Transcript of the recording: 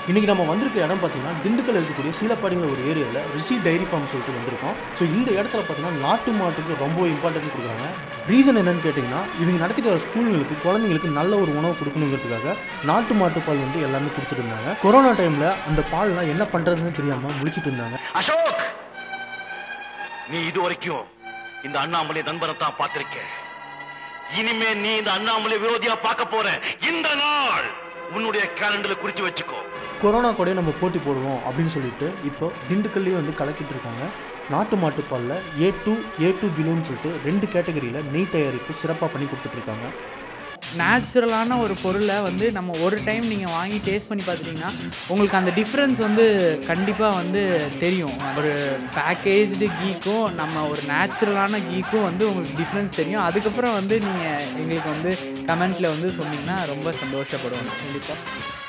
இன்றைக்கி நம்ம வந்திருக்க இடம் பார்த்தீங்கன்னா திண்டுக்கல் இருக்கக்கூடிய சீலப்பாடிங்கிற ஒரு ஏரியாவில் ரிஷி டைரி ஃபார்ம் சொல்லிட்டு வந்திருக்கோம் ஸோ இந்த இடத்துல பார்த்தீங்கன்னா நாட்டு மாட்டுக்கு ரொம்ப இம்பார்ட்டன்ட் கொடுக்குறாங்க ரீசன் என்னன்னு கேட்டிங்கன்னா இவங்க நடத்திட்டு வர ஸ்கூல்களுக்கு குழந்தைங்களுக்கு நல்ல ஒரு உணவு கொடுக்கணுங்கிறதுக்காக நாட்டு மாட்டு பால் வந்து எல்லாமே கொடுத்துட்டு இருந்தாங்க கொரோனா டைமில் அந்த பால்லாம் என்ன பண்ணுறதுன்னு தெரியாமல் முடிச்சிட்டு இருந்தாங்க அசோக் நீ இது வரைக்கும் இந்த அண்ணாமலை நண்பனை தான் பார்த்திருக்க இனிமே நீ இந்த அண்ணாமலை விரோதியா பார்க்க போற இந்த நாள் உன்னுடைய கேலண்டர்ல குறிச்சு வச்சுக்கோ கொரோனா கூட நம்ம போட்டி போடுவோம் அப்படின்னு சொல்லிட்டு இப்போ திண்டுக்கல்லையே வந்து கலக்கிட்டு இருக்காங்க நாட்டு மாட்டு பாலில் ஏ டூ ஏ டூ பிலோன்னு சொல்லிட்டு ரெண்டு கேட்டகரியில் நெய் தயாரிப்பு சிறப்பாக பண்ணி கொடுத்துட்ருக்காங்க நேச்சுரலான ஒரு பொருளை வந்து நம்ம ஒரு டைம் நீங்கள் வாங்கி டேஸ்ட் பண்ணி பார்த்துட்டிங்கன்னா உங்களுக்கு அந்த டிஃப்ரென்ஸ் வந்து கண்டிப்பாக வந்து தெரியும் ஒரு பேக்கேஜ்டு கீக்கும் நம்ம ஒரு நேச்சுரலான கீக்கும் வந்து உங்களுக்கு டிஃப்ரென்ஸ் தெரியும் அதுக்கப்புறம் வந்து நீங்கள் எங்களுக்கு வந்து கமெண்ட்டில் வந்து சொன்னீங்கன்னா ரொம்ப சந்தோஷப்படுவோம் கண்டிப்பாக